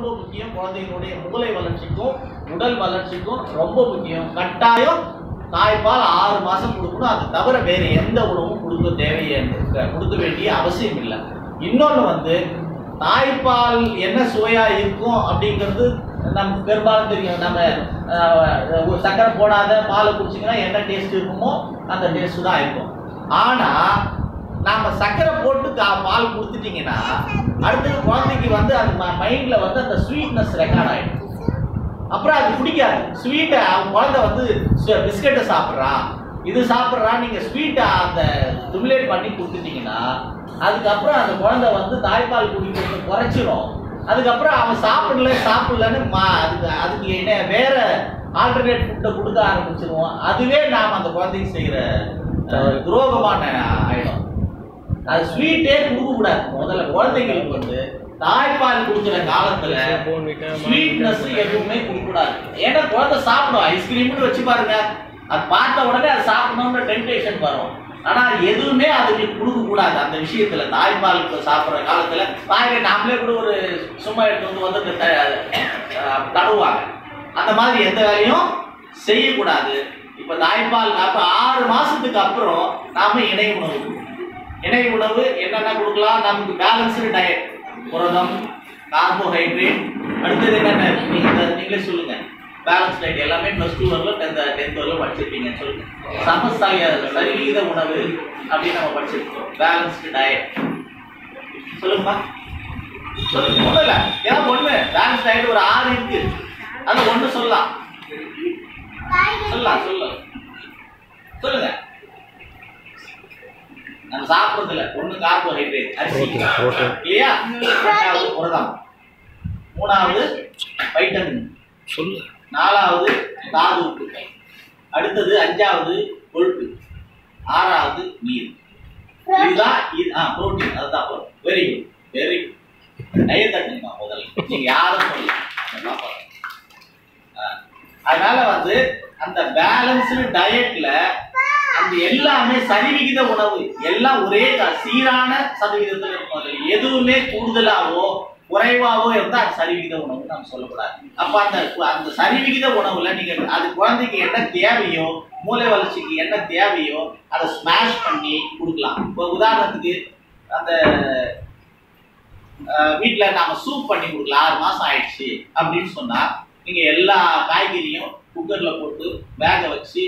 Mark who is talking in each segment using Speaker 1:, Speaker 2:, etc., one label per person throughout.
Speaker 1: ரொம்ப முக்கியம் குழந்தைகளுடைய மூளை வளர்ச்சிக்கும் உடல் வளர்ச்சிக்கும் ரொம்ப முக்கியம் கட்டாயம் தாய்ப்பால் ஆறு மாசம் கொடுக்கணும் அது தவிர வேற எந்த உணவும் கொடுக்க தேவையை கொடுக்க வேண்டிய அவசியம் இல்லை இன்னொன்று வந்து தாய்ப்பால் என்ன சுவையா இருக்கும் அப்படிங்கிறது நமக்கு பெரும்பாலும் தெரியும் நம்ம அஹ், ஒரு சக்கரை போடாத பாலை குடிச்சிங்கன்னா என்ன டேஸ்ட் இருக்குமோ அந்த டேஸ்ட் தான் இருக்கும் ஆனா நாம சக்கரை போட்டு கா- பால் கொடுத்துட்டீங்கன்னா அடுத்தது குழந்தைக்கு வந்து அது மைண்ட்ல வந்து அந்த ஸ்வீட்னஸ் ரெக்கார்ட் ஆயிடும் அப்புறம் அது பிடிக்காது ஸ்வீட்டை அவன் குழந்தை வந்து பிஸ்கட்டை சாப்பிட்றான் இது சாப்பிட்றான் நீங்க ஸ்வீட்டை அந்த ஸ்டிமுலேட் பண்ணி கொடுத்துட்டீங்கன்னா அதுக்கப்புறம் அந்த குழந்தை வந்து தாய்ப்பால் குடிக்கிறத குறைச்சிரும் அதுக்கப்புறம் அவன் சாப்பிடல சாப்பிடலன்னு மா அதுக்கு அதுக்கு என்ன வேற ஆல்டர்னேட் ஃபுட்டை கொடுக்க ஆரம்பிச்சிருவோம் அதுவே நாம் அந்த குழந்தைக்கு செய்கிற அஹ், துரோகமான ஆயிடும் அது ஸ்வீட்டே கொடுக்க கூடாது முதல்ல குழந்தைங்களுக்கு வந்து தாய்ப்பால் குடிக்கிற காலத்துல ஸ்வீட்னஸ் எதுவுமே கொடுக்கூடாது ஏன்னா குழந்தை சாப்பிடும் ஐஸ்கிரீம்னு வச்சு பாருங்க அது பார்த்த உடனே அது சாப்பிடணும்ன்ற டெம்டேஷன் வரும் ஆனா எதுவுமே அதுக்கு கொடுக்க கூடாது அந்த விஷயத்துல தாய்ப்பால் இப்ப சாப்பிடுற காலத்துல தாயில நாமளே கூட ஒரு சும்மா எடுத்து வந்து வந்து இந்த த- அஹ் தடவுவாங்க அந்த மாதிரி எந்த வேலையும் செய்யக்கூடாது இப்ப தாய்ப்பால் அப்ப ஆறு மாசத்துக்கு அப்புறம் நாம இணை உணவு கொடுக்கணும். இணை உணவு என்னென்ன கொடுக்கலாம் நமக்கு பேலன்ஸ்டு டயட் புரதம் கார்போஹைட்ரேட் அடுத்தது என்னென்ன நீங்க நீங்களே சொல்லுங்க பேலன்ஸ் டயட் எல்லாமே ப்ளஸ் டூ வரலும் டென்த் டென்த் வரலும் படிச்சிருப்பீங்கன்னு சொல்லுங்க சமஸ்தாய சரிவிகித உணவு அப்படின்னு நம்ம படிச்சிருக்கோம் பேலன்ஸ்டு டயட் சொல்லுங்கம்மா சொல்லுங்க ஒன்றும் இல்லை ஏன் ஒன்று பேலன்ஸ் டயட் ஒரு ஆறு இருக்கு அது ஒன்று சொல்லலாம் சொல்லலாம் சொல்லு சொல்லுங்க நம்ம சாப்பிடுறதுல ஒண்ணு கார்போஹைட்ரேட் அரிசி
Speaker 2: Protein, protein.
Speaker 1: இல்லையா ரெண்டாவது புரதம் மூணாவது வைட்டமின்
Speaker 2: சொல்லு
Speaker 1: நாலாவது தாது உப்புக்கள் அடுத்தது அஞ்சாவது கொழுப்பு ஆறாவது நீர் இதுதான் இது ஆ புரோட்டீன் அதுதான் வெரி குட் வெரி குட் கையை தட்டுங்கம்மா முதல்ல நீங்க யாரும் சொல்லலாம் நல்லா பாருங்க. ஆ. அதனால வந்து அந்த பேலன்ஸ்டு டயட்ல அந்த எல்லாமே சரிவிகித உணவு எல்லாம் ஒரே க- சீரான சதவீதத்தில் இருக்கும் அதுல எதுவுமே கூடுதலாவோ குறைவாவோ இருந்தா அது சரிவிகித உணவு நம்ம சொல்லக்கூடாது அப்ப அந்த அந்த சரிவிகித உணவுல நீங்க அது குழந்தைக்கு என்ன தேவையோ மூளை வளர்ச்சிக்கு என்ன தேவையோ அதை ஸ்மாஷ் பண்ணி கொடுக்கலாம் இப்போ உதாரணத்துக்கு அந்த அஹ், வீட்ல நாம சூப் பண்ணி கொடுக்கலாம் ஆறு மாசம் ஆயிடுச்சு அப்படின்னு சொன்னா நீங்க எல்லா காய்கறியும் குக்கர்ல போட்டு வேக வச்சு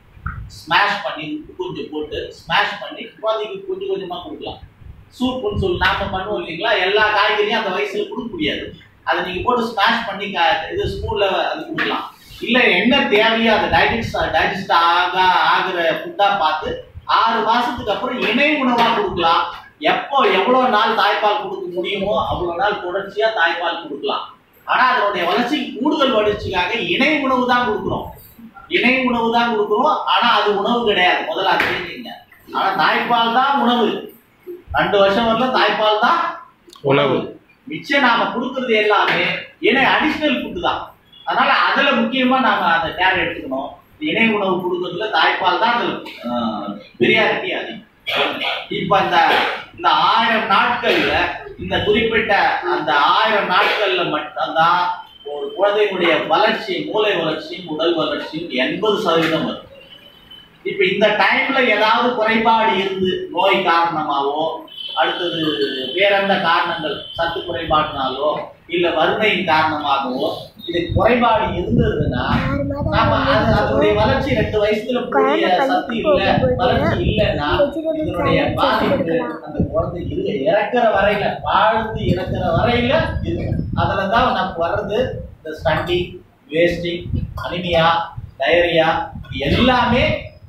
Speaker 1: ஸ்மாஷ் பண்ணி உப்பு கொஞ்சம் போட்டு ஸ்மாஷ் பண்ணி குழந்தைக்கு கொஞ்சம் கொஞ்சமா கொடுக்கலாம் சூப்புன்னு சொல்லி நாம பண்ணுவோம் இல்லைங்களா எல்லா காய்கறியும் அந்த வயசுல கொடுக்க முடியாது அதை நீங்க போட்டு ஸ்மாஷ் பண்ணி கா- இது ஸ்பூன்ல அது கொடுக்கலாம் இல்ல என்ன தேவையோ அது டைஜஸ்ட் டைஜஸ்ட் ஆக ஆகுற ஃபுட்டா பார்த்து ஆறு மாசத்துக்கு அப்புறம் இணை உணவா கொடுக்கலாம் எப்போ எவ்வளவு நாள் தாய்ப்பால் கொடுக்க முடியுமோ அவ்வளவு நாள் தொடர்ச்சியா தாய்ப்பால் கொடுக்கலாம் ஆனா அதனுடைய வளர்ச்சிக்கு கூடுதல் வளர்ச்சிக்காக இணை உணவு தான் கொடுக்குறோம் இணை உணவு தான் கொடுக்குறோம் ஆனா அது உணவு கிடையாது முதல்ல அது தெரிஞ்சுங்க ஆனா தாய்ப்பால் தான் உணவு ரெண்டு வருஷம் வரல தாய்ப்பால் தான்
Speaker 2: உணவு.
Speaker 1: மிச்சம் நாம கொடுக்கறது எல்லாமே இணை அடிஷனல் ஃபுட்டு தான் அதனால அதுல முக்கியமா நாம அந்த கேர் எடுத்துக்கணும் இணை உணவு கொடுக்கறதுல தாய்ப்பால் தான் அதுல பிரியாரிட்டி அதிகம் இப்ப இந்த இந்த ஆயிரம் நாட்கள்ல இந்த குறிப்பிட்ட அந்த ஆயிரம் நாட்கள்ல மட்டும்தான் ஒரு குழந்தைகளுடைய வளர்ச்சி மூளை வளர்ச்சியும் உடல் வளர்ச்சியும் எண்பது சதவீதம் வரும் இப்ப இந்த டைம்ல ஏதாவது குறைபாடு இருந்து நோய் காரணமாவோ அடுத்தது வேற எந்த காரணங்கள் சத்து குறைபாட்டினாலோ இல்ல வறுமையின் காரணமாகவோ இது குறைபாடு இருந்ததுன்னா நாம அது அதனுடைய வளர்ச்சி ரெண்டு வயசுல கூடிய சத்து இல்ல வளர்ச்சி இல்லைன்னா இதனுடைய பாதிப்பு அந்த குழந்தை இரு இறக்குற வரையில வாழ்ந்து இறக்குற வரையில இருக்கு அதுலதான் நமக்கு வர்றது இந்த ஸ்டண்டிங் வேஸ்டிங் அனிமியா டயரியா எல்லாமே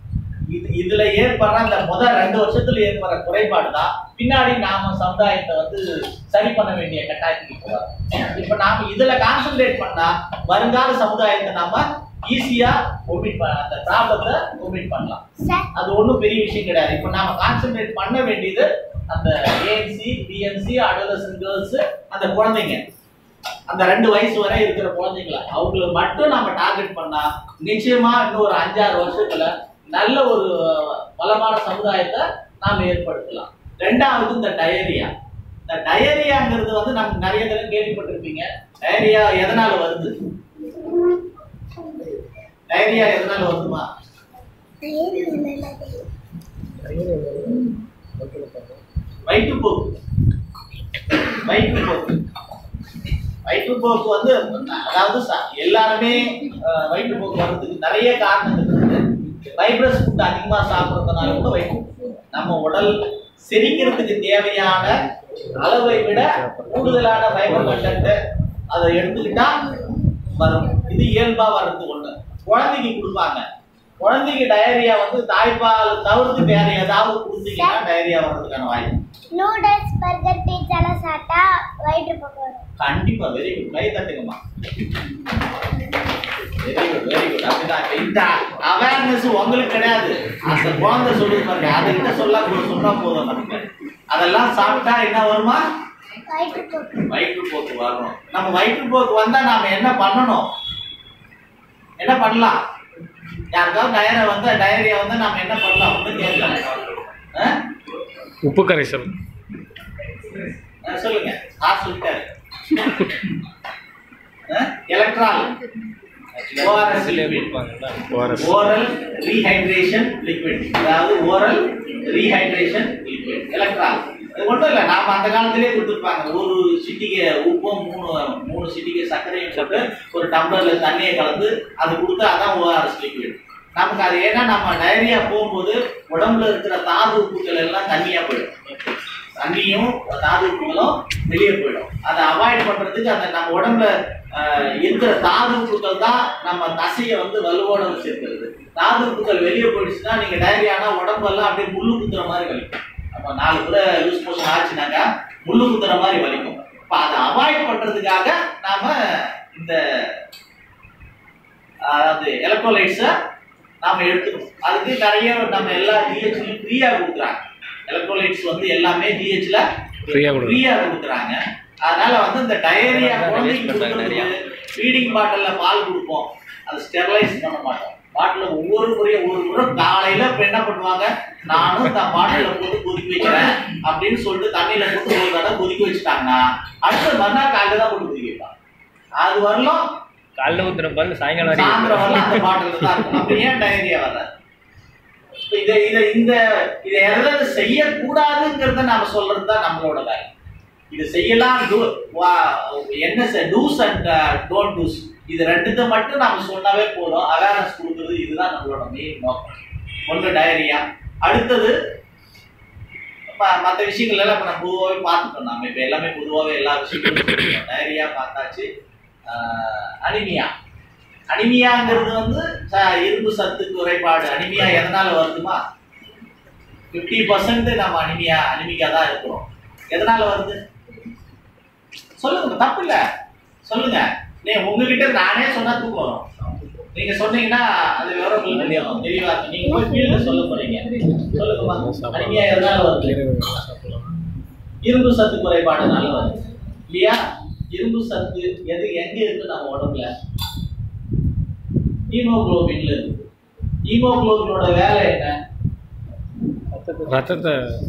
Speaker 1: இது இதுல ஏற்படுற அந்த முதல் ரெண்டு வருஷத்துல ஏற்படுற குறைபாடு தான் பின்னாடி நாம சமுதாயத்தை வந்து சரி பண்ண வேண்டிய கட்டாயத்துக்கு போறோம் இப்ப நாம இதுல கான்சென்ட்ரேட் பண்ணா வருங்கால சமுதாயத்தை நாம ஈஸியா ஒமிட் பண்ண அந்த ப்ராப்ளத்தை ஒமிட் பண்ணலாம் அது ஒண்ணும் பெரிய விஷயம் கிடையாது இப்ப நாம கான்சென்ட்ரேட் பண்ண வேண்டியது அந்த ஏஎன்சி பிஎன்சி அடலசன் கேர்ள்ஸ் அந்த குழந்தைங்க அந்த ரெண்டு வயசு வரை இருக்கிற குழந்தைங்கள அவங்கள மட்டும் நாம டார்கெட் பண்ணா நிச்சயமா இன்னும் ஒரு அஞ்சாறு வருஷத்துல நல்ல ஒரு வளமான சமுதாயத்தை நாம ஏற்படுத்தலாம் ரெண்டாவது இந்த டயரியா இந்த டயரியாங்கிறது வந்து நம்ம நிறைய தடவை கேள்விப்பட்டிருப்பீங்க டயரியா எதனால வருது டயரியா எதனால வருதுமா வயிற்றுப்போக்கு வயிற்றுப்போக்கு வயிற்றுப்போக்கு வந்து அதாவது ச- எல்லாருமே அஹ், வயிற்றுப்போக்கு வர்றதுக்கு நிறைய காரணங்கள் இருக்குது வைப்ரஸ் ஃபுட் அதிகமா சாப்பிட்றதுனால கூட வயிற்று நம்ம உடல் செரிக்கிறதுக்கு தேவையான அளவை விட கூடுதலான ஃபைபர் கண்டென்ட் அதை எடுத்துக்கிட்டா வரும் இது இயல்பா வர்றது ஒண்ணு குழந்தைக்கு கொடுப்பாங்க குழந்தைக்கு டயரியா வந்து தாய்ப்பால் தவிர்த்து வேற ஏதாவது கொடுத்தீங்கன்னா டயரியா வர்றதுக்கான வாய்ப்பு
Speaker 2: நூடுல்ஸ் பர்கர் பீட்சாலாம் சாப்பிட்டா வயிற்று போக்கு வரும்
Speaker 1: கண்டிப்பா வெரி குட் கை தட்டுங்கம்மா வெரி குட் வெரி குட் அப்படிதான் இப்ப இந்த அவேர்னஸ் உங்களுக்கு கிடையாது அந்த குழந்தை சொல்லுது பாருங்க அதை கிட்ட சொல்ல சொன்னா போதும் நமக்கு அதெல்லாம் சாப்பிட்டா என்ன வருமா
Speaker 2: வயிற்று போக்கு
Speaker 1: வயிற்றுப்போக்கு வரணும் நம்ம வயிற்றுப்போக்கு வந்தா நாம என்ன பண்ணணும் என்ன பண்ணலாம் யாருக்காவது டயரை வந்து டயரியா வந்து நாம என்ன பண்ணலாம் ஒன்றும் கேட்கல ஆ?
Speaker 3: உப்பு கரைசல்
Speaker 1: ஆ, சொல்லுங்க சார் சொல்லிட்டாரு Electral ORS
Speaker 3: ORS
Speaker 1: oral rehydration liquid அதாவது ஓரல் ரீஹைட்ரேஷன் லிக்விட் எலக்ட்ரால் அது ஒன்றும் இல்லை நாம அந்த காலத்திலே கொடுத்துருப்பாங்க ஒரு சிட்டிகை உப்பும் மூணு மூணு சிட்டிகை சர்க்கரையும் போட்டு ஒரு டம்ளர்ல தண்ணியை கலந்து அது கொடுத்தா அதான் ஓஆர்எஸ் லிக்விட் நமக்கு அது ஏன்னா நம்ம டயரியா போகும்போது உடம்புல இருக்கிற தாது உப்புகள் எல்லாம் தண்ணியா போயிடும் தண்ணியும் தாது உப்புகளும் வெளியே போயிடும் அதை அவாய்ட் பண்றதுக்கு அந்த நம்ம உடம்புல ஆஹ், இருக்கிற தாது உப்புகள் தான் நம்ம தசையை வந்து வலுவோட வச்சிருக்கிறது தாது உப்புகள் வெளியே போயிடுச்சுன்னா நீங்க டயரியானா உடம்பெல்லாம் அப்படியே முள்ளு குத்துற மாதிரி வலிக்கும் அப்ப நாலு கூட லூஸ் மோஷன் ஆச்சுனாக்கா முள்ளு குத்துற மாதிரி வலிக்கும் அப்ப அதை அவாய்ட் பண்றதுக்காக நாம இந்த அதாவது எலக்ட்ரோலைட்ஸை நாம எடுத்துக்கணும் அதுக்கு நிறைய நம்ம எல்லா ஜிஹெச்லையும் ஃப்ரீயா கொடுக்குறாங்க எலக்ட்ரோலைட்ஸ் வந்து எல்லாமே ஜிஹெச்ல
Speaker 3: Free ஆ கொடுக்குறாங்க.
Speaker 1: ஃப்ரீயா கொடுக்குறாங்க அதனால வந்து இந்த டயரியா குழந்தைக்கு கொடுக்கறது ஃபீடிங் பாட்டில்ல பால் கொடுப்போம் அதை ஸ்டெர்லைஸ் பண்ண மாட்டோம் பாட்டில் ஒவ்வொரு முறையும் ஒரு முறை காலையில இப்ப என்ன பண்ணுவாங்க நானும் இந்த பாட்டில போட்டு கொதிக்க வைக்கிறேன் அப்படின்னு சொல்லிட்டு தண்ணியில போட்டு ஒரு தடவை கொதிக்க வச்சுட்டாங்கன்னா அடுத்த மறுநாள் காலையில தான் போட்டு கொதிக்க வைப்பாங்க அது வரலாம்
Speaker 3: காலைல ஊத்துற பால் சாயங்காலம்
Speaker 1: சாயந்தரம் வரலாம் அந்த பாட்டில் தான் இருக்கும் அப்ப ஏன் டயரியா வர்றாது இப்ப இதை இதை இந்த இதை எதாவது செய்யக்கூடாதுங்கிறத நாம சொல்றது தான் நம்மளோட வேலை இது செய்யலாம் do- வா- என்ன டூஸ் அண்ட் டோன்ட் டூஸ் இது ரெண்டுத்தை மட்டும் நாம சொன்னாவே போதும் அவேர்னஸ் கொடுக்குறது இதுதான் நம்மளோட மெயின் நோக்கம் ஒன்று டயரியா அடுத்தது ம- மத்த விஷயங்கள் எல்லாம் இப்ப நம்ம பொதுவாகவே பார்த்துட்டோம் நம்ம இப்ப எல்லாமே பொதுவாகவே எல்லா விஷயங்களும் டயரியா பார்த்தாச்சு அனிமியா அனிமியாங்கிறது வந்து ச- இரும்பு சத்து குறைபாடு அனிமியா எதனால வருதுமா ஃபிஃப்டி பர்சன்ட் நம்ம அனிமியா அனிமிக்கா தான் இருக்கிறோம் எதனால வருது சொல்லுங்க தப்பு இல்ல சொல்லுங்க நீ உங்ககிட்ட நானே சொன்னா தூக்கம் வரும் நீங்க சொன்னீங்கன்னா அது விவரம் தெரியும் தெளிவா இருக்கும் நீங்க போய் ஃபீல்ட்ல சொல்ல போறீங்க சொல்லுங்கம்மா அனிமியா எதனால வருது இரும்பு சத்து குறைபாடுனால வருது இல்லையா இரும்பு சத்து எது எங்க இருக்கு நம்ம உடம்புல ஹீமோகுளோபின்ல இருக்கு ஹீமோகுளோபினோட வேலை என்ன
Speaker 3: ரத்தத்தை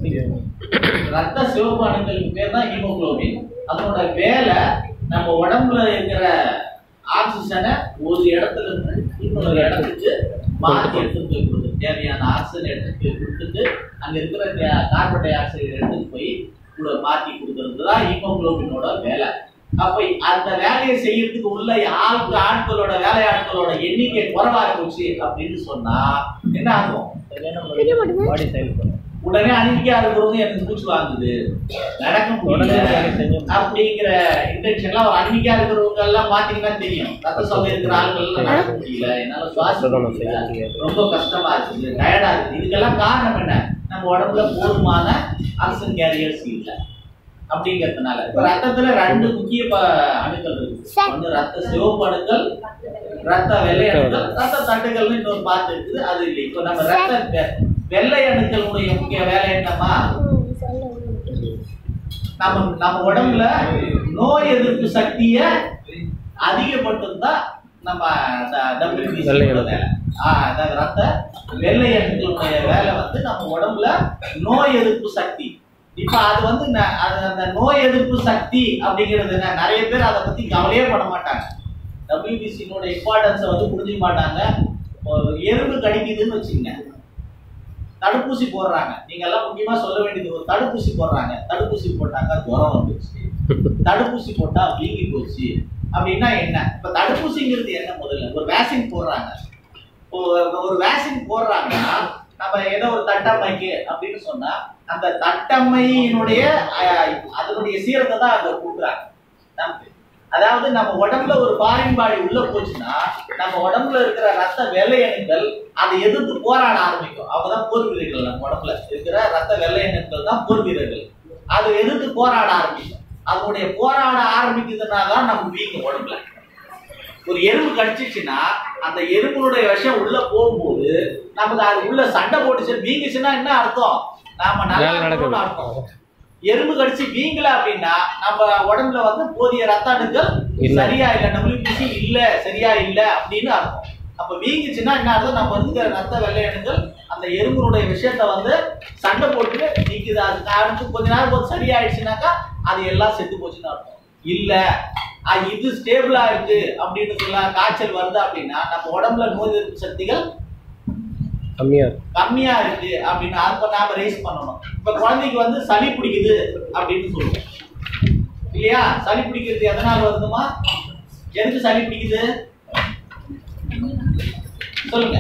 Speaker 1: ரத்த சிவப்பு அணுக்களுக்கு பேர் தான் ஹீமோகுளோபின் அதனோட வேலை நம்ம உடம்புல இருக்கிற ஆக்சிஜனை ஒரு இடத்துல இருந்து இன்னொரு இடத்துக்கு மாற்றி எடுத்துட்டு போய் கொடுக்குது தேவையான ஆக்சிஜன் எடுத்துட்டு போய் கொடுத்துட்டு அங்க இருக்கிற கா- கார்பன் டை ஆக்சைடு எடுத்துட்டு போய் கூட மாற்றி கொடுக்கறது தான் ஹீமோகுளோபினோட வேலை அப்ப அந்த வேலையை செய்யறதுக்கு உள்ள ஆட்கள் ஆட்களோட வேலையாட்களோட எண்ணிக்கை குறைவா போச்சு அப்படின்னு சொன்னா என்ன ஆகும்
Speaker 3: பாடி செயல்படும்
Speaker 1: உடனே அனுப்பிக்கா இருக்கிறவங்க எனக்கு மூச்சு வாங்குது நடக்க
Speaker 3: உடனே
Speaker 1: முடியல
Speaker 3: வேலை செய்யணும்.
Speaker 1: அப்படிங்கிற இன்டென்ஷன்லாம் ஒரு அனுப்பிக்கா இருக்கிறவங்க எல்லாம் பாத்தீங்கன்னா தெரியும் ரத்த சோகை இருக்கிற ஆட்கள் எல்லாம் நடக்க முடியல என்னால சுவாசிக்க
Speaker 3: சுத்தம் செய்ய
Speaker 1: முடியல
Speaker 3: முடியாது.
Speaker 1: ரொம்ப கஷ்டமா இருக்குது டயர்டா இருக்குது இதுக்கெல்லாம் காரணம் என்ன நம்ம உடம்புல போதுமான ஆக்சிஜன் கேரியர்ஸ் இல்ல அப்படிங்கிறதுனால இப்ப ரத்தத்துல ரெண்டு முக்கிய ப- அணுக்கள் இருக்கு ஒண்ணு ரத்த சிவப்பு அணுக்கள் ரத்த வெள்ளை அணுக்கள் ரத்த தட்டுகள்னு இன்னொரு பார்த்து இருக்குது அது இல்லை இப்போ நம்ம ரத்த வெ- வெள்ளை அணுக்களுடைய முக்கிய வேலை என்னமா நம்ம நம்ம உடம்புல நோய் எதிர்ப்பு சக்தியை அதிகப்படுத்தும் நம்ம WBC
Speaker 3: வெள்ளை
Speaker 1: யோட
Speaker 3: அணு.
Speaker 1: வேலை ஆ, அதாவது ரத்த வெள்ளை அணுக்களுடைய வேலை வந்து நம்ம உடம்புல நோய் எதிர்ப்பு சக்தி இப்ப அது வந்து ந- அது அந்த நோய் எதிர்ப்பு சக்தி அப்படிங்கிறது என்ன நிறைய பேர் அதை பத்தி கவலையே பட மாட்டாங்க டபிள்யூபிசினோட இம்பார்ட்டன்ஸை வந்து புரிஞ்சுக்க மாட்டாங்க ஒரு எறும்பு கடிக்குதுன்னு வச்சுக்கங்க தடுப்பூசி போடுறாங்க நீங்க எல்லாம் முக்கியமா சொல்ல வேண்டியது ஒரு தடுப்பூசி போடுறாங்க தடுப்பூசி போட்டாங்க ஜுரம் வந்துச்சு தடுப்பூசி போட்டா வீங்கி போச்சு அப்படின்னா என்ன இப்ப தடுப்பூசிங்கிறது என்ன முதல்ல ஒரு வேக்சின் போடுறாங்க ஒரு- ஒரு வேக்சின் போடுறாங்கன்னா நம்ம ஏதோ ஒரு தட்டம்மைக்கு அப்படின்னு சொன்னா அந்த தட்டம்மையினுடைய அஹ், அதனுடைய சீரத்தை தான் அங்க கொடுக்குறாங்க நமக்கு அதாவது நம்ம உடம்புல ஒரு ஃபாரின் பாடி உள்ள போச்சுன்னா நம்ம உடம்புல இருக்கிற ரத்த வெள்ளை அணுக்கள் அதை எதிர்த்து போராட ஆரம்பிக்கும் அவங்கதான் போர் வீரர்கள் நம்ம உடம்புல இருக்கிற ரத்த வெள்ளை அணுக்கள் தான் போர் வீரர்கள் அதை எதிர்த்து போராட ஆரம்பிக்கும் அதனுடைய போராட ஆரம்பிக்குதுன்னா தான் நம்ம வீக்கம் உடம்புல ஒரு எறும்பு கடிச்சிச்சுன்னா அந்த எறும்புடைய விஷம் உள்ள போகும்போது நமக்கு அது உள்ள சண்டை போட்டுச்சு வீங்குச்சுன்னா என்ன அர்த்தம் நாம நல்லா
Speaker 3: வேலை நடக்குது.
Speaker 1: இருக்கணும்னு அர்த்தம் எறும்பு கடிச்சு வீங்கல அப்படின்னா நம்ம உடம்புல வந்து போதிய ரத்த அணுக்கள்
Speaker 3: இல்ல.
Speaker 1: சரியா இல்ல டபிள்யூபிசி இல்ல சரியா இல்ல அப்படின்னு அர்த்தம் அப்ப வீங்குச்சுன்னா என்ன அர்த்தம் நம்ம இருக்கிற ரத்த வெள்ளை அணுக்கள் அந்த எறும்புடைய விஷயத்த வந்து சண்டை போட்டு நீக்குது அது அடுத்து கொஞ்ச நேரம் போது சரியாயிடுச்சுனாக்கா அது எல்லாம் செத்து போச்சுன்னு அர்த்தம் இல்ல அஹ் இது ஸ்டேபிளா இருக்கு அப்படின்னு சொல்ல காய்ச்சல் வருது அப்படின்னா நம்ம உடம்புல நோய் எதிர்ப்பு சக்திகள்
Speaker 3: கம்மியாக இருக்கு
Speaker 1: கம்மியா இருக்கு அப்படின்னு அப்ப நாம ரைஸ் பண்ணணும் இப்ப குழந்தைக்கு வந்து சளி பிடிக்குது அப்படின்னு சொல்லுவோம் இல்லையா சளி பிடிக்கிறது எதனால வருதுமா எதுக்கு சளி பிடிக்குது சொல்லுங்க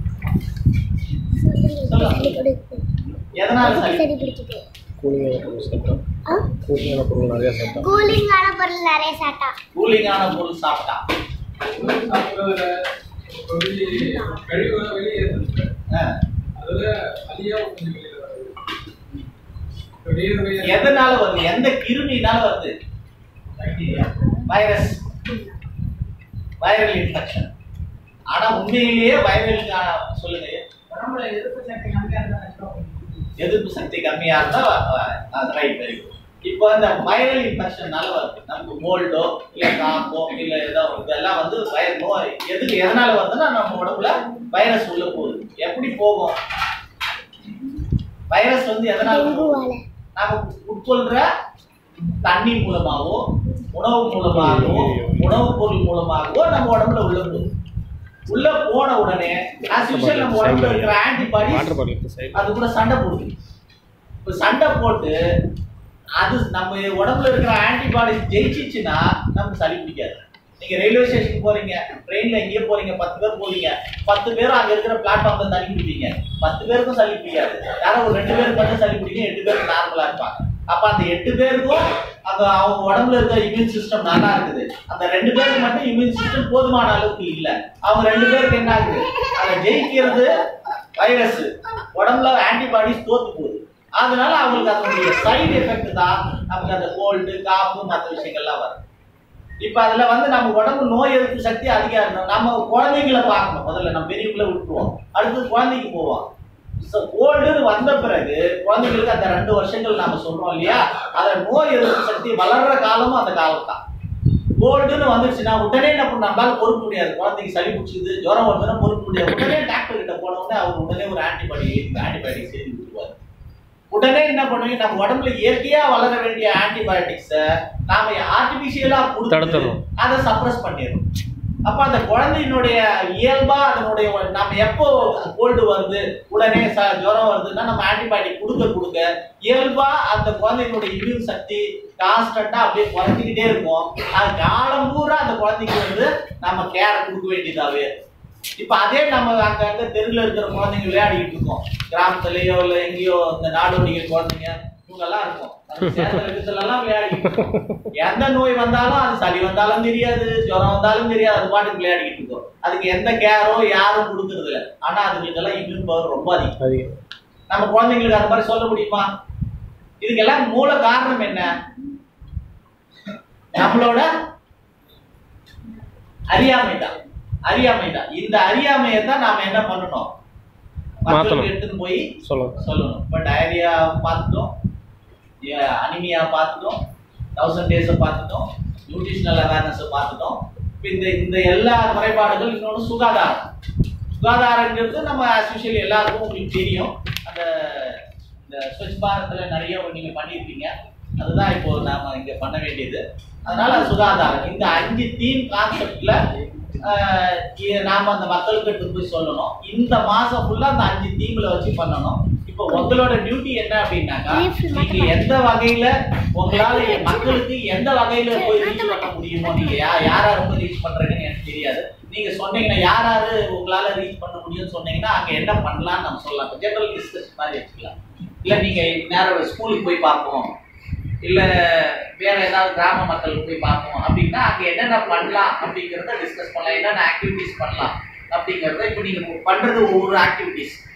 Speaker 1: சொல்லுங்க எதனால சளி
Speaker 2: சரி பிடிக்குது
Speaker 3: கூலிங்கான பொருள் சாப்பிட்டா
Speaker 2: ஆ?
Speaker 3: கூலிங்கான பொருள் நிறையா சாப்பிட்டா
Speaker 2: கூலிங்கான பொருள் நிறைய சாப்பிட்டா
Speaker 1: கூலிங்கான பொருள் சாப்பிட்டா
Speaker 4: சாப்பிடுறதுல இப்ப வெளியே கழிவுலாம் வெளியே இருக்கு.
Speaker 1: ஆ.
Speaker 4: அதுல அதிகமா கொஞ்சம் வெளியே வருது இப்ப வேர்வை
Speaker 1: எதனால வருது எந்த கிருமினால வருது வைரஸ் வைரல் இன்ஃபெக்ஷன் ஆனா உண்மையிலேயே வைரலுக்கு சொல்லுங்க
Speaker 4: உடம்புல எதிர்ப்பு சக்தி கம்மியா இருந்தா நஷ்டம்.
Speaker 1: எதிர்ப்பு சக்தி கம்மியா இருந்தா அஹ், அது ரைட் வெரி குட் இப்போ இந்த வைரல் இன்ஃபெக்ஷன்னால வருது நமக்கு மோல்டோ இல்ல காப்போ இல்ல ஏதோ இதெல்லாம் வந்து வைரல் நோய் எதுக்கு எதனால வருதுன்னா நம்ம உடம்புல வைரஸ் உள்ள போகுது எப்படி போகும் வைரஸ் வந்து எதனால போகும்?
Speaker 2: டெங்குவால
Speaker 1: நாம உட்கொள்ற தண்ணி மூலமாகவோ உணவு மூலமாகவோ உணவுப் பொருள் மூலமாகவோ நம்ம உடம்புல உள்ள போகுது உள்ள போன உடனே as usual நம்ம உடம்புல இருக்கிற ஆன்டிபாடி
Speaker 3: வாட்டர் பாட்டில் சைடு
Speaker 1: அது கூட சண்டை போடுது இப்போ சண்டை போட்டு அது நம்ம உடம்புல இருக்கிற ஆன்டிபாடி ஜெயிச்சிச்சுன்னா நமக்கு சளி பிடிக்காது நீங்க ரயில்வே ஸ்டேஷன் போறீங்க ட்ரெயின்ல எங்கேயோ போறீங்க பத்து பேர் போறீங்க பத்து பேரும் அங்க இருக்கிற பிளாட்ஃபார்ம்ல தள்ளி பிடிப்பீங்க பத்து பேருக்கும் சளி பிடிக்காது யாரோ ஒரு ரெண்டு பேருக்கு மட்டும் சளி பிடிக்கும் எட்டு பேருக்கு நார்மலா இருப்பாங்க அப்ப அந்த எட்டு பேருக்கும் அந்த அவங்க உடம்புல இருக்கிற இம்யூன் சிஸ்டம் நல்லா இருக்குது அந்த ரெண்டு பேருக்கு மட்டும் இம்யூன் சிஸ்டம் போதுமான அளவுக்கு இல்ல அவங்க ரெண்டு பேருக்கு என்ன ஆகுது அதை ஜெயிக்கிறது வைரஸ் உடம்புல ஆன்டிபாடிஸ் தோத்து போகுது அதனால அவங்களுக்கு அதனுடைய சைடு எஃபெக்ட் தான் நமக்கு அந்த கோல்டு காப்பு மற்ற விஷயங்கள்லாம் வரும் இப்ப அதுல வந்து நம்ம உடம்பு நோய் எதிர்ப்பு சக்தி அதிகம் இருக்கணும் நம்ம குழந்தைங்களை பார்க்கணும் முதல்ல நம்ம பெரியவங்களை விட்டுருவோம் அடுத்து குழந்தைக்கு போவோம் கோல்டுன்னு வந்த பிறகு குழந்தைங்களுக்கு அந்த ரெண்டு வருஷங்கள் நாம சொல்றோம் இல்லையா அதுல நோய் எதிர்ப்பு சக்தி வளர்ற காலமும் அந்த காலம் தான் கோல்டுன்னு வந்துருச்சுன்னா உடனே என்ன பண்ண நம்மளால பொறுக்க முடியாது குழந்தைக்கு சளி பிடிச்சிது ஜுரம் வருதுன்னா பொறுக்க முடியாது உடனே டாக்டர் கிட்ட போன உடனே அவர் உடனே ஒரு ஆன்டிபாடி ஆன்டிபயோட்டிக்ஸ் எழுதி கொடுத்துருவாரு உடனே என்ன பண்ணுவீங்க நம்ம உடம்புல இயற்கையா வளர வேண்டிய ஆன்டிபயோட்டிக்ஸ நாம ஆர்டிபிஷியலா கொடுத்து
Speaker 3: தடுத்துடுறோம்.
Speaker 1: அதை சப்ரஸ் பண்ணிடுறோம் அப்ப அந்த குழந்தையினுடைய இயல்பா அதனுடைய ஒரு- நம்ம எப்போ கோல்டு வருது உடனே ச- ஜுரம் வருதுன்னா நம்ம ஆன்டிபயோட்டிக் கொடுக்க கொடுக்க இயல்பா அந்த குழந்தையினுடைய இம்யூன் சக்தி கான்ஸ்டன்டா அப்படியே குறைஞ்சிக்கிட்டே இருக்கும் அது காலம் பூரா அந்த குழந்தைக்கு வந்து நம்ம கேர் கொடுக்க வேண்டியதாவே இருக்கும். இப்ப அதே நம்ம அங்க அங்க தெருல இருக்கிற குழந்தைங்க விளையாடிட்டு இருக்கோம் கிராமத்துலயோ இல்ல எங்கேயோ இந்த நாடோடிகள் குழந்தைங்க இவங்க எல்லாம் இருக்கும் அந்த சேத்துல இடத்துல எல்லாம் விளையாடிட்டு இருக்கோம். எந்த நோய் வந்தாலும் அது சளி வந்தாலும் தெரியாது ஜுரம் வந்தாலும் தெரியாது அது பாட்டுக்கு விளையாடிக்கிட்டு இருக்கோம் அதுக்கு எந்த கேரோ யாரும் கொடுக்கறது இல்ல ஆனா அதுங்களுக்கெல்லாம் இம்யூன் பவர் ரொம்ப அதிகம்
Speaker 3: அதிகம்
Speaker 1: நம்ம குழந்தைங்களுக்கு அந்த மாதிரி சொல்ல முடியுமா இதுக்கெல்லாம் மூல காரணம் என்ன நம்மளோட அறியாமை தான் அறியாமை தான் இந்த அறியாமையை தான் நாம என்ன பண்ணணும்
Speaker 3: மாத்தணும்.
Speaker 1: மக்களுக்கு எடுத்துன்னு போய்
Speaker 3: சொல்லுங்க
Speaker 1: சொல்லணும் இப்போ டயரியா பார்த்துட்டோம் அனிமியா பார்த்துட்டோம் தௌசண்ட் டேஸை பார்த்துட்டோம் நியூட்ரிஷனல் அவேர்னஸை பார்த்துட்டோம் இப்போ இந்த இந்த எல்லா குறைபாடுகள் இன்னொன்று சுகாதாரம் சுகாதாரங்கிறது நம்ம ஆஸ் யூஷுவல் எல்லாருக்கும் உங்களுக்கு தெரியும் அந்த இந்த ஸ்வச் பாரத்ல நிறைய நீங்க பண்ணியிருப்பீங்க அதுதான் இப்போ நாம இங்க பண்ண வேண்டியது அதனால சுகாதாரம் இந்த அஞ்சு தீம் கான்செப்ட்ல நாம அந்த மக்களுக்கு எடுத்து போய் சொல்லணும் இந்த மாசம் ஃபுல்லா அந்த அஞ்சு தீம்ல வச்சு பண்ணணும் இப்போ உங்களோட டியூட்டி என்ன அப்படின்னாக்கா நீங்க எந்த வகையில உங்களால எ- மக்களுக்கு எந்த வகையில போய் ரீச் பண்ண முடியுமோ நீங்க யா யார் யார் போய் ரீச் பண்றீங்கன்னு எனக்கு தெரியாது நீங்க சொன்னீங்கன்னா யார் யாரு உங்களால ரீச் பண்ண முடியும்னு சொன்னீங்கன்னா அங்க என்ன பண்ணலாம்னு நம்ம சொல்லலாம் ஜெனரல் டிஸ்கஷன் மாதிரி வச்சுக்கலாம் இல்ல நீங்க நேரம் ஸ்கூலுக்கு போய் பார்ப்போம் இல்ல வேற ஏதாவது கிராம மக்களுக்கு போய் பார்ப்போம் அப்படின்னா அங்க என்னென்ன பண்ணலாம் அப்படிங்கறத டிஸ்கஸ் பண்ணலாம் என்னென்ன ஆக்டிவிட்டிஸ் பண்ணலாம் அப்படிங்கறத இப்போ நீங்க பண்றது ஒவ்வொரு ஆக்டிவிட்டிஸ்